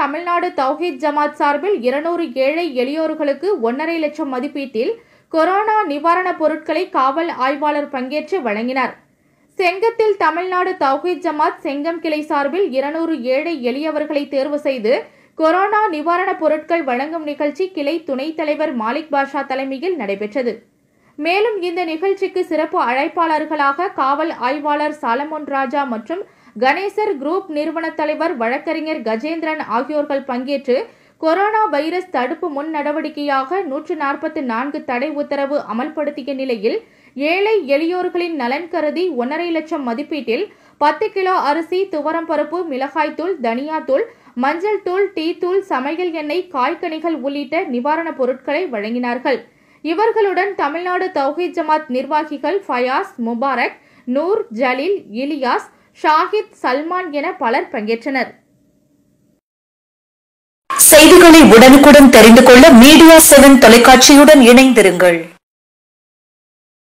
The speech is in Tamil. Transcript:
தமிழ்நாடு தௌஹீத் ஜமாத் சார்பில் இருநூறு ஏழை எளியோர்களுக்கு ஒன்றரை லட்சம் மதிப்பீட்டில் கொரோனா நிவாரணப் பொருட்களை காவல் ஆய்வாளர் பங்கேற்று வழங்கினார் செங்கத்தில் தமிழ்நாடு தௌஹீத் ஜமாத் செங்கம் கிளை சார்பில் இருநூறு ஏழை எளியவர்களை தேர்வு செய்து கொரோனா நிவாரணப் பொருட்கள் வழங்கும் நிகழ்ச்சி கிளை துணைத் தலைவர் மாலிக் பாஷா தலைமையில் நடைபெற்றது மேலும் இந்த நிகழ்ச்சிக்கு சிறப்பு அழைப்பாளர்களாக காவல் ஆய்வாளர் சாலமோன் ராஜா மற்றும் கணேசர் குரூப் நிறுவன தலைவர் வழக்கறிஞர் கஜேந்திரன் ஆகியோர்கள் பங்கேற்று கொரோனா வைரஸ் தடுப்பு முன் நடவடிக்கையாக நூற்று நாற்பத்தி நான்கு தடை உத்தரவு அமல்படுத்திய நிலையில் ஏழை எளியோர்களின் நலன் கருதி ஒன்றரை லட்சம் மதிப்பீட்டில் பத்து கிலோ அரிசி துவரம் பருப்பு மிளகாய்த்தூள் தனியாத்தூள் மஞ்சள் தூள் டீ தூள் சமையல் எண்ணெய் காய்கனிகள் உள்ளிட்ட நிவாரணப் பொருட்களை வழங்கினார்கள் இவர்களுடன் தமிழ்நாடு தௌஹீத் ஜமாத் நிர்வாகிகள் ஃபயாஸ் முபாரக் நூர் ஜலீல் இலியாஸ் ஷாஹித் சல்மான் என பலர் பங்கேற்றனர் செய்திகளை உடனுக்குடன் தெரிந்து கொள்ள மீடியா செவன் தொலைக்காட்சியுடன் இணைந்திருங்கள்